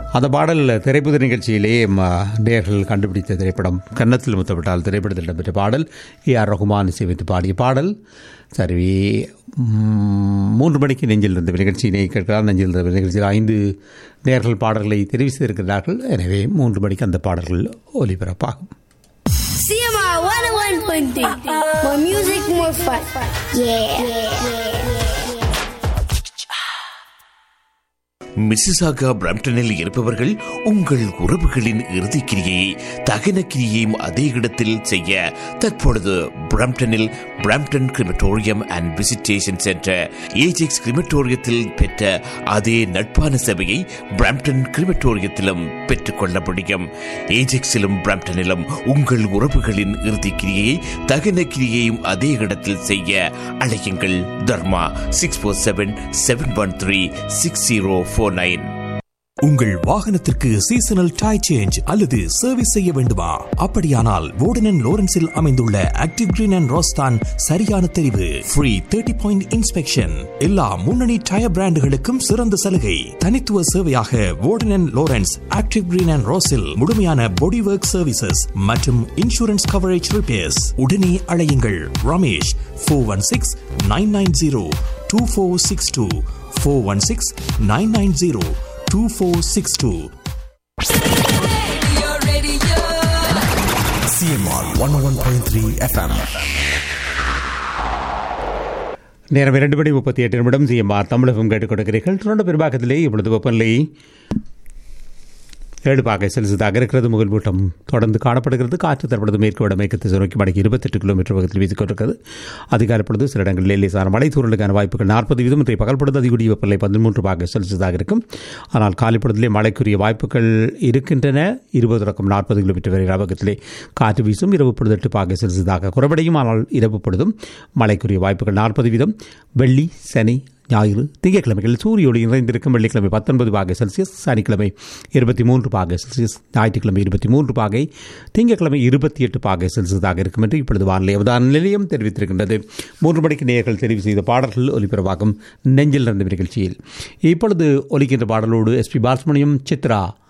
அந்த பாடல் திரைப்பட நிகழ்ச்சியிலே ம, நேயர்கள் கண்டுபிடித்த திரைப்படம் கன்னத்தில் முத்தப்பட்டால் திரைப்படத்தில் இடம்பெற்ற பாடல் ஏ ஆர் ரகுமான் இசையமைத்து பாடிய பாடல் சரி ம், மூன்று மணிக்கு நெஞ்சில் இருந்த நிகழ்ச்சியினை கேட்கலாம் நெஞ்சில் இருந்த நிகழ்ச்சியில் ஐந்து நேர்கள் பாடல்களை தெரிவு செய்திருக்கிறார்கள் எனவே மூன்று மணிக்கு அந்த பாடல்கள் ஒலிபரப்பாகும் CMR 101.3. More music, more fun. Yeah. Mississauga பிரம்டனில் இருப்பவர்கள் உங்கள் உறவுகளின் இறுதிக்கிரியை தகன கிரியையும் அதே இடத்தில் செய்ய தற்பொழுது பிரம்டனில் Brampton crematorium and visitation centre Ajax கிரிமட்டோரியத்தில் பெற்ற அதே நட்பான சபையை பிரம்டன் கிரிமட்டோரியத்திலும் பெற்றுக்கொள்ள முடியும் ஏஜெக்ஸிலும் பிரம்டனிலும் உங்கள் உறவுகளின் இறுதிக்கிரியை தகன கிரியையும் அதே இடத்தில் செய்ய அழையுங்கள் Dharma six four seven seven one three six zero four nine உங்கள் வாகனத்திற்கு சீசனல் டை சேஞ்ச் அல்லது சர்வீஸ் செய்ய வேண்டுமா அப்படியானால் வோர்டன் லோரன்ஸில் அமைந்துள்ள ஆக்டிவ் கிரீன் அண்ட் ரோஸ்தான் சரியான தெரிவு ஃப்ரீ தேர்ட்டி பாயிண்ட் இன்ஸ்பெக்ஷன் எல்லா முன்னணி டயர் பிராண்டுகளுக்கும் சிறந்த சலுகை தனித்துவ சேவையாக Warden Lawrence active green and ரோஸில் முழுமையான பாடி ஒர்க் சர்வீசஸ் மற்றும் இன்சூரன்ஸ் கவரேஜ் ரிப்பேர்ஸ் உடனே அழையுங்கள் Ramesh four one six nine nine zero two four six two four one six nine nine zero 2462. CMR 101.3 FM. நேரம் இரண்டு மணி முப்பத்தி எட்டு நிமிடம் சிஎம்ஆர் தமிழகம் கேட்டுக் கொடுக்கிறீர்கள் தொடர்ந்து பெரும்பாக்கத்திலே இப்பொழுது வெப்பநிலை ஏழு பாகை செல்சியஸாக இருக்கிறது முகல் மூட்டம் தொடர்ந்து காணப்படுகிறது காற்று தற்பொழுது மேற்கு வடமேற்கு திசை நோக்கி மணிக்கு இருபத்தெட்டு கிலோமீட்டர் வேகத்தில் வீசிக் கொண்டிருக்கிறது அதிகாலை பொழுது சில இடங்களில் லேசான மழை தூரலுக்கான வாய்ப்புகள் நாற்பது வீதம் இன்றைய பகல் பொழுது அதிகூடிய வெப்பநிலை பதிமூன்று பாகை செல்சியஸாக இருக்கும் ஆனால் காலை பொழுதிலே மழைக்குரிய வாய்ப்புகள் இருக்கின்றன இருபது ரக்கம் நாற்பது கிலோமீட்டர் வரை வேகத்திலே காற்று வீசும் இரவு பொழுது எட்டு பாகை செல்சியஸாக குறைவடையும் ஆனால் இரவு பொழுதும் மழைக்குரிய வாய்ப்புகள் நாற்பது வீதம் வெள்ளி சனி ஞாயிறு திங்கட்கிழமைகள் சூரிய ஒளி நிறைந்திருக்கும் வெள்ளிக்கிழமை பத்தொன்பது பாகை செல்சியஸ் சனிக்கிழமை இருபத்தி மூன்று பாகை செல்சியஸ் ஞாயிற்றுக்கிழமை இருபத்தி மூன்று பாகை திங்கட்கிழமை இருபத்தி எட்டு பாகை செல்சியஸாக இருக்கும் என்று இப்பொழுது வானிலை அவதான நிலையம் தெரிவித்திருக்கின்றது மூன்று மணிக்கு நேயர்கள் தெரிவு செய்த பாடல்கள் ஒலிபரப்பாகும் நெஞ்சில் நடந்த நிகழ்ச்சியில் இப்பொழுது ஒலிக்கின்ற பாடலோடு எஸ்பி பாலசுமணியம் சித்ரா